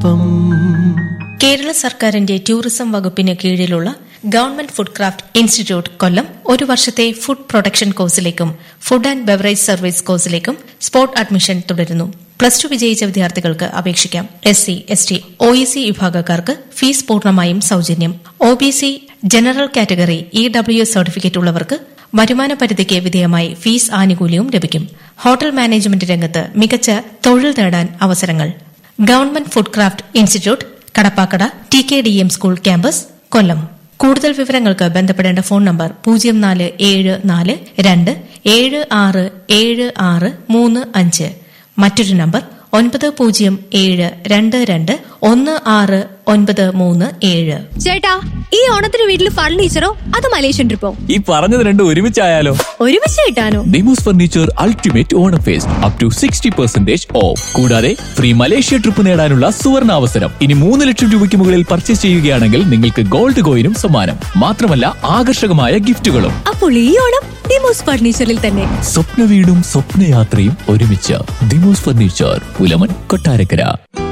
ഒപ്പം കേരള സർക്കാരിന്റെ ടൂറിസം വകുപ്പിന് കീഴിലുള്ള government food craft institute Kollam ഒരു വർഷത്തെ ഫുഡ് പ്രൊഡക്ഷൻ കോഴ്സിലേക്കും ഫുഡ് ആൻഡ് ബെവറേജ് സർവീസ് കോഴ്സിലേക്കും സ്പോട്ട് അഡ്മിഷൻ തുടരുന്നു പ്ലസ് ടു വിജയിച്ച വിദ്യാർത്ഥികൾക്ക് അപേക്ഷിക്കാം S C S T O E C വിഭാഗക്കാർക്ക് ഫീസ് പൂർണ്ണമായും സൌജന്യം O B C general category E W certificate ഉള്ളവർക്ക് വരുമാന പരിധിക്ക് വിധേയമായി ഫീസ് ആനുകൂല്യവും ലഭിക്കും ഹോട്ടൽ മാനേജ്മെന്റ് രംഗത്ത് മികച്ച തൊഴിൽ നേടാൻ അവസരങ്ങൾ government food craft institute Kadappakada T K D M school campus Kollam കൂടുതൽ വിവരങ്ങൾക്ക് ബന്ധപ്പെടേണ്ട ഫോൺ നമ്പർ പൂജ്യം നാല് ഏഴ് നാല് രണ്ട് ഏഴ് ആറ് ഏഴ് ആറ് മൂന്ന് അഞ്ച് മറ്റൊരു നമ്പർ ഒൻപത് പൂജ്യം ഏഴ് രണ്ട് രണ്ട് ഒന്ന് ആറ് ഒൻപത് മൂന്ന് ഏഴ് ചേട്ടാ ഈ ഓണത്തിന് വീട്ടിൽ ഫർണിച്ചറോ അത് മലേഷ്യൻ ട്രിപ്പോ ഈ പറഞ്ഞത് രണ്ടും ഒരുമിച്ചായാലോ ഒരുമിച്ച് കിട്ടാനോ Dimos furniture ultimate Onam fest up to sixty percentage off കൂടാതെ ഫ്രീ മലേഷ്യ ട്രിപ്പ് നേടാനുള്ള സുവർണ അവസരം ഇനി മൂന്ന് ലക്ഷം രൂപയ്ക്ക് മുകളിൽ പർച്ചേസ് ചെയ്യുകയാണെങ്കിൽ നിങ്ങൾക്ക് ഗോൾഡ് കോയിനും സമ്മാനം മാത്രമല്ല ആകർഷകമായ ഗിഫ്റ്റുകളും അപ്പോൾ ഈ ഓണം ഡിമോസ് ഫർണിച്ചറിൽ തന്നെ സ്വപ്ന വീടും സ്വപ്നയാത്രയും ഒരുമിച്ച് ദിമോസ് ഫർണിച്ചർ പുലമൻ കൊട്ടാരക്കര